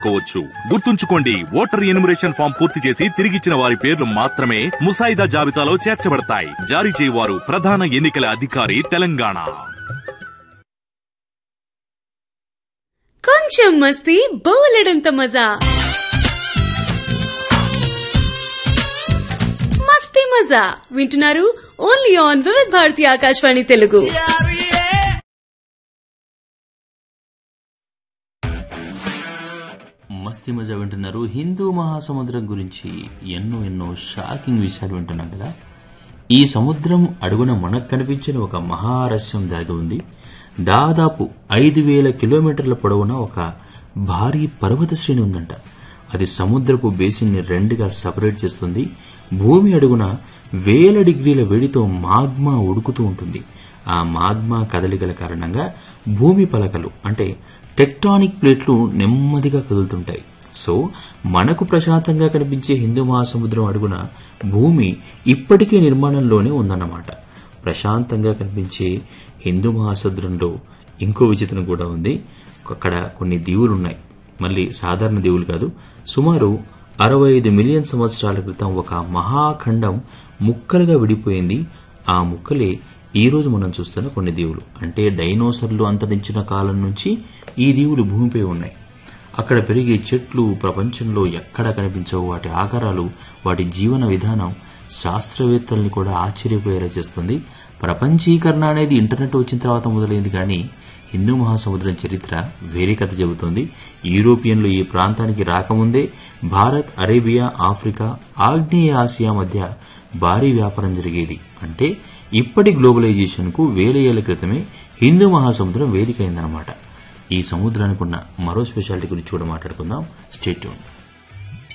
కోవచ్చు గుర్తుంచుకోండి voter enumeration form పూర్తి చేసి తిరిగిచ్చిన వారి పేర్లు మాత్రమే ముసాయిదా జాబితాలో చేర్చబడతాయి జారీ చేయవారు ప్రధాన ఎన్నికల అధికారి తెలంగాణ కొంచెం మస్తీ బోలెడంత మజా మస్తీ మజా వింటున్నారు ఓన్లీ ఆన్ వివిధ్ భారతి ఆకాశవాణి తెలుగు మస్తి మజా వింటున్నారు హిందూ మహాసముద్రం గురించి ఎన్నో ఎన్నో షాకింగ్ విషయాలు వింటున్నాం కదా ఈ సముద్రం అడుగున మనకు కనిపించిన ఒక మహారస్యం దాగి ఉంది దాదాపు ఐదు వేల కిలోమీటర్ల పొడవున ఒక భారీ పర్వత శ్రేణి ఉందంట అది సముద్రపు బేసిన్ని రెండుగా సపరేట్ చేస్తుంది భూమి అడుగున వేల డిగ్రీల వేడితో మాగ్మా ఉడుకుతూ ఉంటుంది ఆ మాగ్మా కదలికల కారణంగా భూమి పలకలు అంటే టెక్టానిక్ ప్లేట్లు నెమ్మదిగా కదులుతుంటాయి సో మనకు ప్రశాంతంగా కనిపించే హిందూ మహాసముద్రం అడుగున భూమి ఇప్పటికీ నిర్మాణంలోనే ఉందన్నమాట ప్రశాంతంగా కనిపించే హిందూ మహాసముద్రంలో ఇంకో విచిత్రం కూడా ఉంది అక్కడ కొన్ని దీవులు ఉన్నాయి మళ్ళీ సాధారణ దీవులు కాదు సుమారు అరవై ఐదు మిలియన్ సంవత్సరాల క్రితం ఒక మహాఖండం ముక్కలుగా విడిపోయింది ఆ ముక్కలే ఈ రోజు మనం చూస్తున్న కొన్ని దీవులు అంటే డైనోసర్లు అంతరించిన కాలం నుంచి ఈ దీవులు భూమిపై ఉన్నాయి అక్కడ పెరిగే చెట్లు ప్రపంచంలో ఎక్కడ కనిపించవు వాటి ఆకారాలు వాటి జీవన విధానం శాస్త్రవేత్తల్ని కూడా ఆశ్చర్యపోయేలా చేస్తుంది ప్రపంచీకరణ అనేది ఇంటర్నెట్ వచ్చిన తర్వాత మొదలైంది కానీ హిందూ మహాసముద్రం చరిత్ర వేరే కథ చెబుతోంది యూరోపియన్లు ఈ ప్రాంతానికి రాకముందే భారత్ అరేబియా ఆఫ్రికా ఆగ్నేయ ఆసియా మధ్య భారీ వ్యాపారం జరిగేది అంటే ఇప్పటి గ్లోబలైజేషన్కు వేల ఏళ్ల క్రితమే హిందూ మహాసముద్రం వేదికైందనమాట ఈ సముద్రానికి ఉన్న మరో స్పెషాలిటీ గురించి కూడా మాట్లాడుకుందాం స్టేట్ ట్యూన్